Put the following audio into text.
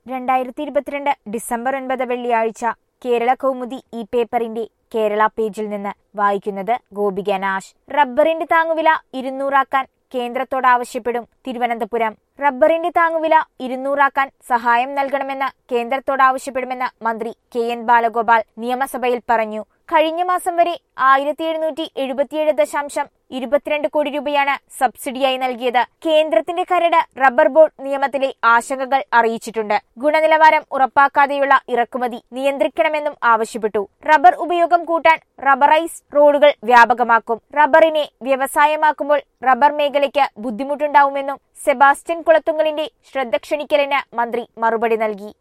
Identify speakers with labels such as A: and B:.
A: രണ്ടായിരത്തി ഇരുപത്തിരണ്ട് ഡിസംബർ ഒൻപത് വെള്ളിയാഴ്ച കേരള കൗമുദി ഈ പേപ്പറിന്റെ കേരള പേജിൽ നിന്ന് വായിക്കുന്നത് ഗോപിക നാശ് റബ്ബറിന്റെ താങ്ങുവില ഇരുന്നൂറാക്കാൻ കേന്ദ്രത്തോട് ആവശ്യപ്പെടും തിരുവനന്തപുരം റബ്ബറിന്റെ താങ്ങുവില ഇരുന്നൂറാക്കാൻ സഹായം നൽകണമെന്ന് കേന്ദ്രത്തോട് ആവശ്യപ്പെടുമെന്ന് മന്ത്രി കെ എൻ ബാലഗോപാൽ നിയമസഭയിൽ പറഞ്ഞു കഴിഞ്ഞ മാസം വരെ ആയിരത്തി എഴുന്നൂറ്റി എഴുപത്തിയേഴ് ദശാംശം ഇരുപത്തിരണ്ട് കോടി രൂപയാണ് സബ്സിഡിയായി നൽകിയത് കേന്ദ്രത്തിന്റെ കരട് റബ്ബർ ബോർഡ് നിയമത്തിലെ ആശങ്കകൾ അറിയിച്ചിട്ടുണ്ട് ഗുണനിലവാരം ഉറപ്പാക്കാതെയുള്ള ഇറക്കുമതി നിയന്ത്രിക്കണമെന്നും ആവശ്യപ്പെട്ടു റബ്ബർ ഉപയോഗം കൂട്ടാൻ റബ്ബറൈസ് റോഡുകൾ വ്യാപകമാക്കും റബ്ബറിനെ വ്യവസായമാക്കുമ്പോൾ റബ്ബർ മേഖലയ്ക്ക് ബുദ്ധിമുട്ടുണ്ടാവുമെന്നും സെബാസ്റ്റ്യൻ കുളത്തുങ്കലിന്റെ ശ്രദ്ധ ക്ഷണിക്കലിന് മന്ത്രി മറുപടി നൽകി